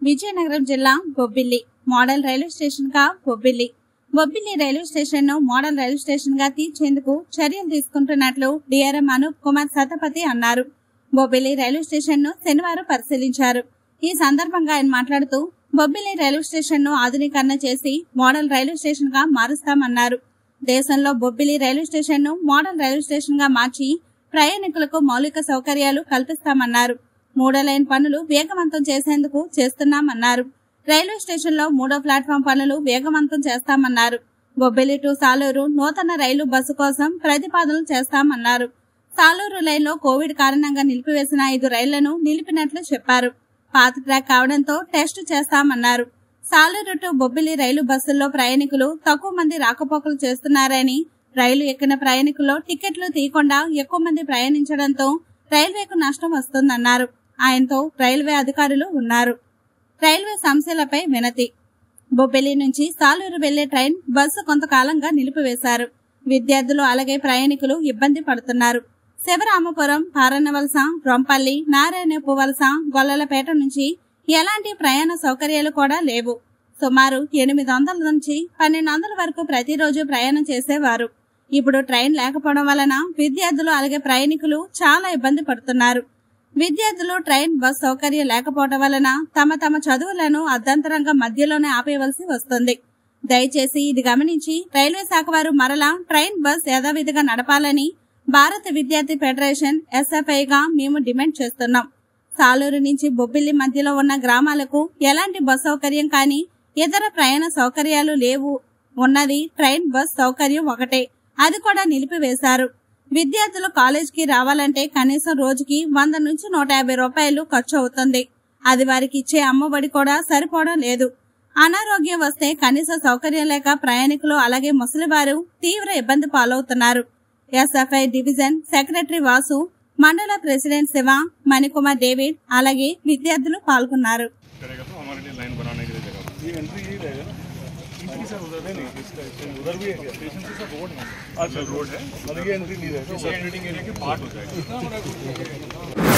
విజయనగరం జిల్లా Bobbili model railway station గా Bobbili Bobbili railway station ను మోడల్ రైల్వే స్టేషన్ గా తీర్చేందుకు చర్యలు తీసుకుంటున్నట్లు డిఆర్ఎం అనూప్ కుమార్ సతపతి అన్నారు బొబ్బిలి రైల్వే స్టేషన్ ను శనివారం పరిశీలించారు ఈ సందర్భంగా ఆయన మాట్లాడుతూ బొబ్బిలి రైల్వే స్టేషన్ ను ఆధునీకరణ చేసి మోడల్ రైల్వే స్టేషన్ గా మారుస్తామన్నారు దేశంలో బొబ్బిలి రైల్వే స్టేషన్ ను మోడల్ రైల్వే స్టేషన్ గా మార్చి ప్రయాణికులకు మౌలిక సౌకర్యాలు కల్పిస్తామన్నారు మూడో లైన్ పనులు వేగవంతం చేసేందుకు చేస్తున్నామన్నారు రైల్వే స్టేషన్ లో మూడో ప్లాట్ఫామ్ పనులు వేగవంతం చేస్తామన్నారు బొబ్బిలి టు సాలూరు నూతన రైలు బస్సు కోసం ప్రతిపాదనలు చేస్తామన్నారు సాలూరు లైన్లో కోవిడ్ కారణంగా నిలిపివేసిన ఐదు రైళ్లను నిలిపినట్లు చెప్పారు పాత ట్రాక్ కావడంతో టెస్ట్ చేస్తామన్నారు సాలూరు టు బొబ్బిలి రైలు బస్సుల్లో ప్రయాణికులు తక్కువ మంది రాకపోకలు చేస్తున్నారని రైలు ఎక్కిన ప్రయాణికుల్లో టికెట్లు తీయకుండా ఎక్కువ మంది ప్రయాణించడంతో రైల్వేకు నష్టం వస్తుందన్నారు ఆయనతో రైల్వే అధికారులు ఉన్నారు రైల్వే సమస్యలపై వినతి బొబ్బిలి నుంచి సాలూరు వెళ్లే ట్రైన్ బస్సు కొంతకాలంగా నిలిపివేశారు విద్యార్థులు అలాగే ప్రయాణికులు ఇబ్బంది పడుతున్నారు శివరామపురం పారన్నవలస రొంపల్లి నారాయణపు వలస గొల్లలపేట నుంచి ఎలాంటి ప్రయాణ సౌకర్యాలు కూడా లేవు సుమారు ఎనిమిది వందల నుంచి పన్నెండు వందల వరకు ప్రతిరోజు ప్రయాణం చేసేవారు ఇప్పుడు ట్రైన్ లేకపోవడం వలన విద్యార్థులు అలాగే ప్రయాణికులు చాలా ఇబ్బంది పడుతున్నారు విద్యార్థులు ట్రైన్ బస్ సౌకర్యం లేకపోవడం వలన తమ తమ చదువులను అర్ధంతరంగా మధ్యలోనే ఆపేయవలసి వస్తుంది దయచేసి ఇది గమనించి రైల్వే శాఖ వారు మరలా ట్రైన్ బస్ యథావిధిగా నడపాలని భారత విద్యార్థి ఫెడరేషన్ ఎస్ఎఫ్ఐగా మేము డిమాండ్ చేస్తున్నాం సాలూరు నుంచి బొబ్బిలి మధ్యలో ఉన్న గ్రామాలకు ఎలాంటి బస్ సౌకర్యం కానీ ఇతర ప్రయాణ సౌకర్యాలు లేవు ఉన్నది ట్రైన్ బస్ సౌకర్యం ఒకటే అది కూడా నిలిపివేశారు విద్యార్థులు కాలేజీకి రావాలంటే కనీసం రోజుకి వంద నుంచి నూట యాభై రూపాయలు ఖర్చు అవుతుంది అది వారికి ఇచ్చే అమ్మఒడి కూడా సరిపోవడం లేదు అనారోగ్యం వస్తే కనీస సౌకర్యం లేక ప్రయాణికులు అలాగే ముసలివారు తీవ్ర ఇబ్బంది పాలవుతున్నారు ఎస్ఎఫ్ఐ డివిజన్ సెక్రటరీ వాసు మండల ప్రెసిడెంట్ శివ మణికుమార్ డేవిడ్ అలాగే విద్యార్థులు పాల్గొన్నారు करेगा तो हमारे लिए लाइन बनाने के लिए जगह ये एंट्री यही रहेगा ना इनकी सर उधर नहीं नहीं इसका इसका उधर भी है स्टेशन से सर रोड है अच्छा रोड है मतलब ये एंट्री नहीं रहेगा ये एंट्री एरिया के पार्ट हो जाएगा